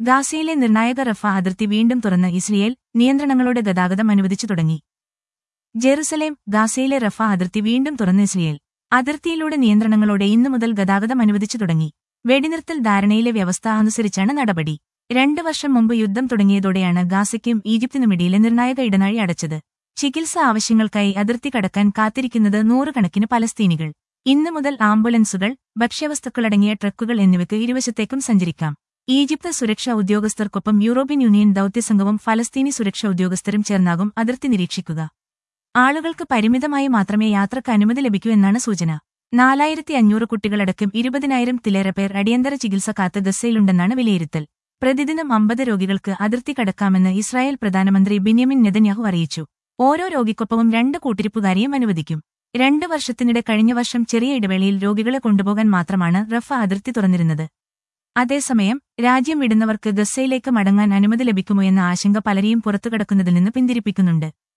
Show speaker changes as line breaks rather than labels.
ഗാസയിലെ നിർണായക റഫ അതിർത്തി വീണ്ടും തുറന്ന് ഇസ്രയേൽ നിയന്ത്രണങ്ങളോടെ ഗതാഗതം അനുവദിച്ചു തുടങ്ങി ജെറുസലേം ഗാസയിലെ റഫ അതിർത്തി വീണ്ടും തുറന്ന് ഇസ്രയേൽ അതിർത്തിയിലൂടെ നിയന്ത്രണങ്ങളോടെ ഇന്നു മുതൽ ഗതാഗതം അനുവദിച്ചു തുടങ്ങി വെടിനിർത്തൽ ധാരണയിലെ വ്യവസ്ഥ അനുസരിച്ചാണ് നടപടി രണ്ടു വർഷം മുമ്പ് യുദ്ധം തുടങ്ങിയതോടെയാണ് ഗാസയ്ക്കും ഈജിപ്തിനുമിടയിലെ നിർണായക ഇടനാഴി അടച്ചത് ചികിത്സ ആവശ്യങ്ങൾക്കായി അതിർത്തി കടക്കാൻ കാത്തിരിക്കുന്നത് നൂറുകണക്കിന് പലസ്തീനികൾ ഇന്നു മുതൽ ആംബുലൻസുകൾ ഭക്ഷ്യവസ്തുക്കളടങ്ങിയ ട്രക്കുകൾ എന്നിവയ്ക്ക് ഇരുവശത്തേക്കും സഞ്ചരിക്കാം ഈജിപ്ത് സുരക്ഷാ ഉദ്യോഗസ്ഥർക്കൊപ്പം യൂറോപ്യൻ യൂണിയൻ ദൌത്യസംഘവും ഫലസ്തീനി സുരക്ഷാ ഉദ്യോഗസ്ഥരും ചേർന്നാകും അതിർത്തി നിരീക്ഷിക്കുക ആളുകൾക്ക് പരിമിതമായി മാത്രമേ യാത്രക്ക് അനുമതി ലഭിക്കൂ എന്നാണ് സൂചന നാലായിരത്തി അഞ്ഞൂറ് കുട്ടികളടക്കം ഇരുപതിനായിരം തിലേറെ പേർ അടിയന്തര ചികിത്സ കാത്ത് ഗസയിലുണ്ടെന്നാണ് വിലയിരുത്തൽ പ്രതിദിനം അമ്പത് രോഗികൾക്ക് അതിർത്തി കടക്കാമെന്ന് ഇസ്രായേൽ പ്രധാനമന്ത്രി ബെന്യാമിൻ നെതന്യാഹു അറിയിച്ചു ഓരോ രോഗിക്കൊപ്പവും രണ്ട് കൂട്ടിരിപ്പുകാരെയും അനുവദിക്കും രണ്ട് വർഷത്തിനിടെ കഴിഞ്ഞ വർഷം ചെറിയ ഇടവേളയിൽ രോഗികളെ കൊണ്ടുപോകാൻ മാത്രമാണ് റഫ അതിർത്തി തുറന്നിരുന്നത് അതേസമയം രാജ്യം വിടുന്നവർക്ക് ഗസയിലേക്ക് മടങ്ങാൻ അനുമതി ലഭിക്കുമോ എന്ന ആശങ്ക പലരെയും പുറത്തുകടക്കുന്നതിൽ നിന്ന് പിന്തിരിപ്പിക്കുന്നുണ്ട്